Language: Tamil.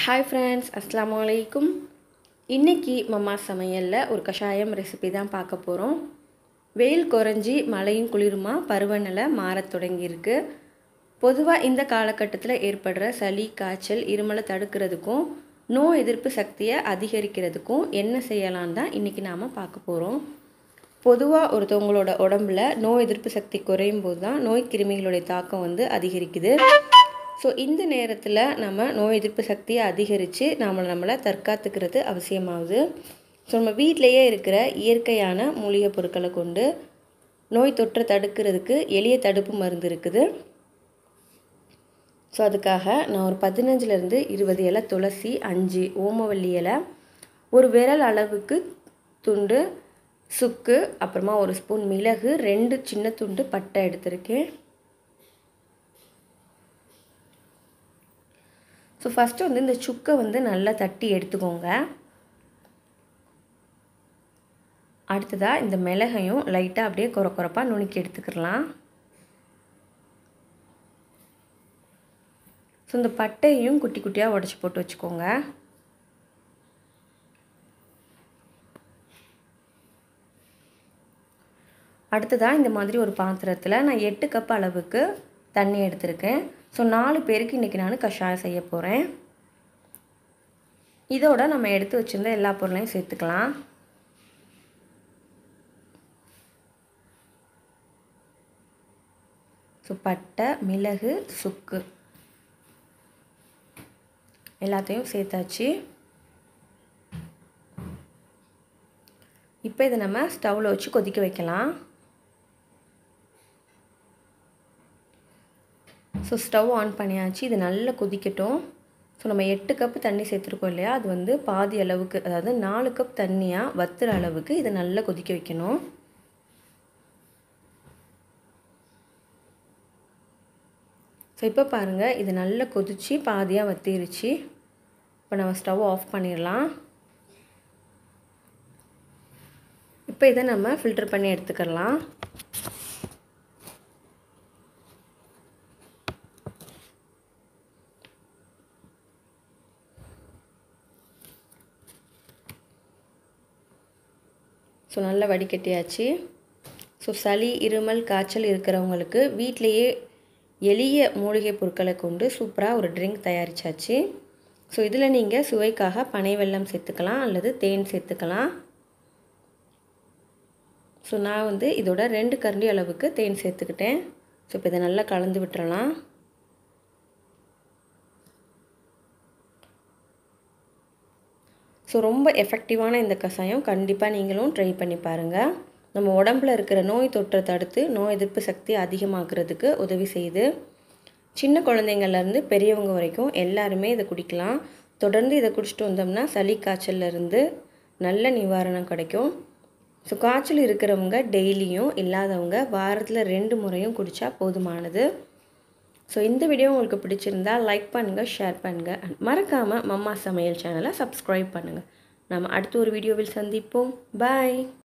ஹாய் ஃப்ரெண்ட்ஸ் அஸ்லாம் வலைக்கும் இன்றைக்கி மம்மா சமையலில் ஒரு கஷாயம் ரெசிபி தான் பார்க்க போகிறோம் வெயில் குறைஞ்சி மழையும் குளிருமா பருவநிலை மாறத் தொடங்கியிருக்கு பொதுவாக இந்த காலகட்டத்தில் ஏற்படுற சளி காய்ச்சல் இருமலை தடுக்கிறதுக்கும் நோய் எதிர்ப்பு சக்தியை அதிகரிக்கிறதுக்கும் என்ன செய்யலாம் தான் இன்றைக்கி நாம் பார்க்க போகிறோம் பொதுவாக ஒருத்தவங்களோட உடம்புல நோய் எதிர்ப்பு சக்தி குறையும் போது தான் நோய் கிருமிகளுடைய தாக்கம் வந்து அதிகரிக்குது ஸோ இந்த நேரத்தில் நம்ம நோய் எதிர்ப்பு சக்தியை அதிகரித்து நம்ம நம்மளை தற்காத்துக்கிறது அவசியமாகுது ஸோ நம்ம வீட்டிலையே இருக்கிற இயற்கையான மூலிகை பொருட்களை கொண்டு நோய் தொற்றை தடுக்கிறதுக்கு எளிய தடுப்பு மருந்து இருக்குது ஸோ அதுக்காக நான் ஒரு பதினஞ்சுலேருந்து இருபது இலை துளசி அஞ்சு ஓமவல்லி இலை ஒரு விரல் அளவுக்கு துண்டு சுக்கு அப்புறமா ஒரு ஸ்பூன் மிளகு ரெண்டு சின்ன துண்டு பட்டை எடுத்திருக்கேன் ஸோ ஃபஸ்ட்டு வந்து இந்த சுக்கை வந்து நல்லா தட்டி எடுத்துக்கோங்க அடுத்ததாக இந்த மிளகையும் லைட்டாக அப்படியே குறை குறைப்பாக நுணுக்கி எடுத்துக்கலாம் ஸோ இந்த பட்டையும் குட்டி குட்டியாக உடச்சி போட்டு வச்சுக்கோங்க அடுத்ததாக இந்த மாதிரி ஒரு பாத்திரத்தில் நான் எட்டு கப் அளவுக்கு தண்ணி எடுத்திருக்கேன் ஸோ நாலு பேருக்கு இன்றைக்கி நான் கஷாயம் செய்ய போகிறேன் இதோட நம்ம எடுத்து வச்சுருந்த எல்லா பொருளையும் சேர்த்துக்கலாம் ஸோ பட்டை மிளகு சுக்கு எல்லாத்தையும் சேர்த்தாச்சு இப்போ இதை நம்ம ஸ்டவ்வில் வச்சு கொதிக்க வைக்கலாம் ஸோ ஸ்டவ் ஆன் பண்ணியாச்சு இது நல்லா கொதிக்கட்டும் ஸோ நம்ம எட்டு கப் தண்ணி சேர்த்துருக்கோம் இல்லையா அது வந்து பாதி அளவுக்கு அதாவது நாலு கப் தண்ணியாக வத்துற அளவுக்கு இதை நல்லா கொதிக்க வைக்கணும் ஸோ இப்போ பாருங்கள் இது நல்லா கொதித்து பாதியாக வத்திருச்சு இப்போ நம்ம ஸ்டவ் ஆஃப் பண்ணிடலாம் இப்போ இதை நம்ம ஃபில்டர் பண்ணி எடுத்துக்கலாம் ஸோ நல்லா வடிகட்டியாச்சு ஸோ சளி இருமல் காய்ச்சல் இருக்கிறவங்களுக்கு வீட்டிலையே எளிய மூலிகை பொருட்களை கொண்டு சூப்பராக ஒரு ட்ரிங்க் தயாரித்தாச்சு ஸோ இதில் நீங்கள் சுவைக்காக பனை வெல்லம் சேர்த்துக்கலாம் அல்லது தேன் சேர்த்துக்கலாம் ஸோ நான் வந்து இதோட ரெண்டு கரண்டி அளவுக்கு தேன் சேர்த்துக்கிட்டேன் ஸோ இப்போ இதை நல்லா கலந்து விட்டுறலாம் ஸோ ரொம்ப எஃபெக்டிவான இந்த கஷாயம் கண்டிப்பாக நீங்களும் ட்ரை பண்ணி பாருங்கள் நம்ம உடம்புல இருக்கிற நோய் தொற்றை தடுத்து நோய் எதிர்ப்பு சக்தி அதிகமாக்குறதுக்கு உதவி செய்யுது சின்ன குழந்தைங்கள்லேருந்து பெரியவங்க வரைக்கும் எல்லாருமே இதை குடிக்கலாம் தொடர்ந்து இதை குடிச்சிட்டு வந்தோம்னா சளி காய்ச்சல்லேருந்து நல்ல நிவாரணம் கிடைக்கும் ஸோ காய்ச்சல் இருக்கிறவங்க டெய்லியும் இல்லாதவங்க வாரத்தில் ரெண்டு முறையும் குடித்தா போதுமானது ஸோ இந்த வீடியோ உங்களுக்கு பிடிச்சிருந்தா லைக் பண்ணுங்கள் ஷேர் பண்ணுங்கள் அண்ட் மறக்காமல் மம்மா சமையல் சேனலை சப்ஸ்கிரைப் பண்ணுங்கள் நம்ம அடுத்த ஒரு வீடியோவில் சந்திப்போம் பாய்